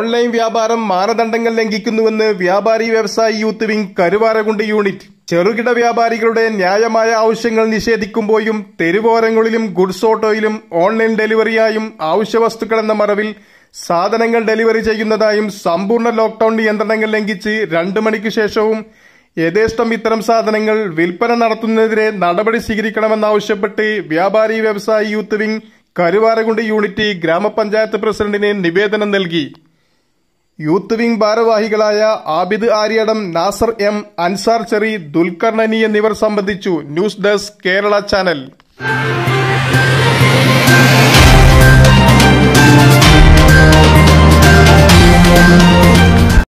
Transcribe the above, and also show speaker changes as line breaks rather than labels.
online വ്യാപാരം മാനദണ്ഡങ്ങൾ ലംഘിക്കുന്നുവെന്ന് വ്യാപാരി വ്യവസായി യൂത്ത് വിംഗ് കരുവാരകുണ്ട് യൂണിറ്റ് ചെറുകിട വ്യാപാരികളുടെ ന്യായമായ ആവശ്യങ്ങൾ നിഷേധിക്കുമ്പോഴും തെരുവോരങ്ങളിലും ഗുഡ്സ് ഓട്ടോയിലും ഓൺലൈൻ ഡെലിവറിയായും ആവശ്യവസ്തുക്കൾ എന്ന മറവിൽ സാധനങ്ങൾ ഡെലിവറി ചെയ്യുന്നതായും സമ്പൂർണ്ണ ലോക്ഡൌൺ നിയന്ത്രണങ്ങൾ ലംഘിച്ച് രണ്ട് മണിക്ക് ശേഷവും യഥേഷ്ടം ഇത്തരം സാധനങ്ങൾ വിൽപ്പന നടത്തുന്നതിനെതിരെ നടപടി സ്വീകരിക്കണമെന്നാവശ്യപ്പെട്ട് വ്യാപാരി വ്യവസായി യൂത്ത് വിംഗ് കരുവാരകുണ്ട് യൂണിറ്റ് ഗ്രാമപഞ്ചായത്ത് പ്രസിഡന്റിന് നിവേദനം നൽകി യൂത്ത് വിംഗ് ഭാരവാഹികളായ ആബിദ് ആര്യടം നാസർ എം അൻസാർ ചെറി ദുൽഖർണനി എന്നിവർ സംബന്ധിച്ചു ന്യൂസ് ഡെസ്ക് കേരള ചാനൽ